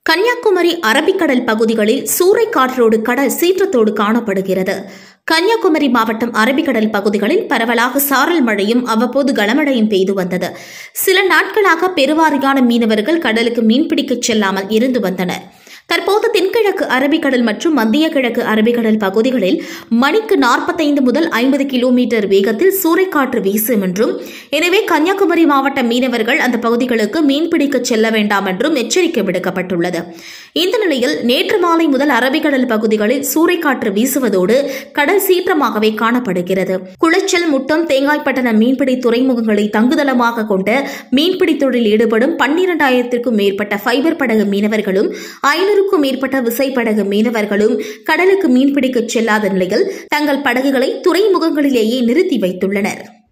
கன்னியாகுமரி அரபிக்கடல் பகுதிகளில் சூறைக்காற்றோடு கடல் சீற்றத்தோடு காணப்படுகிறது கன்னியாகுமரி மாவட்டம் அரபிக்கடல் பகுதிகளில் பரவலாக சாரல் மழையும் அவ்வப்போது கனமழையும் பெய்து வந்தது சில நாட்களாக பெருவாரியான மீனவர்கள் கடலுக்கு மீன்பிடிக்கச் செல்லாமல் இருந்து வந்தனர் தற்போது தென்கிழக்கு அரபிக்கடல் மற்றும் மத்திய கிழக்கு அரபிக்கடல் பகுதிகளில் மணிக்கு நாற்பத்தைந்து முதல் ஐம்பது கிலோமீட்டர் வேகத்தில் சூறைக்காற்று வீசும் என்றும் எனவே கன்னியாகுமரி மாவட்ட மீனவர்கள் அந்த பகுதிகளுக்கு மீன்பிடிக்க செல்ல வேண்டாம் என்றும் எச்சரிக்கை விடுக்கப்பட்டுள்ளது இந்த நிலையில் நேற்று மாலை முதல் அரபிக்கடல் பகுதிகளில் சூறைக்காற்று வீசுவதோடு கடல் சீற்றமாகவே காணப்படுகிறது குளச்சல் முட்டம் தேங்காய்பட்டணம் மீன்பிடி துறைமுகங்களை தங்குதளமாக கொண்ட மீன்பிடி தொழில் ஈடுபடும் பன்னிரண்டாயிரத்திற்கும் மேற்பட்ட ஃபைபர் படகு மீனவர்களும் ஐநூறுக்கும் மேற்பட்ட விசைப்படகு மீனவர்களும் கடலுக்கு மீன்பிடிக்கச் செல்லாத நிலையில் தங்கள் படகுகளை துறைமுகங்களிலேயே நிறுத்தி வைத்துள்ளனர்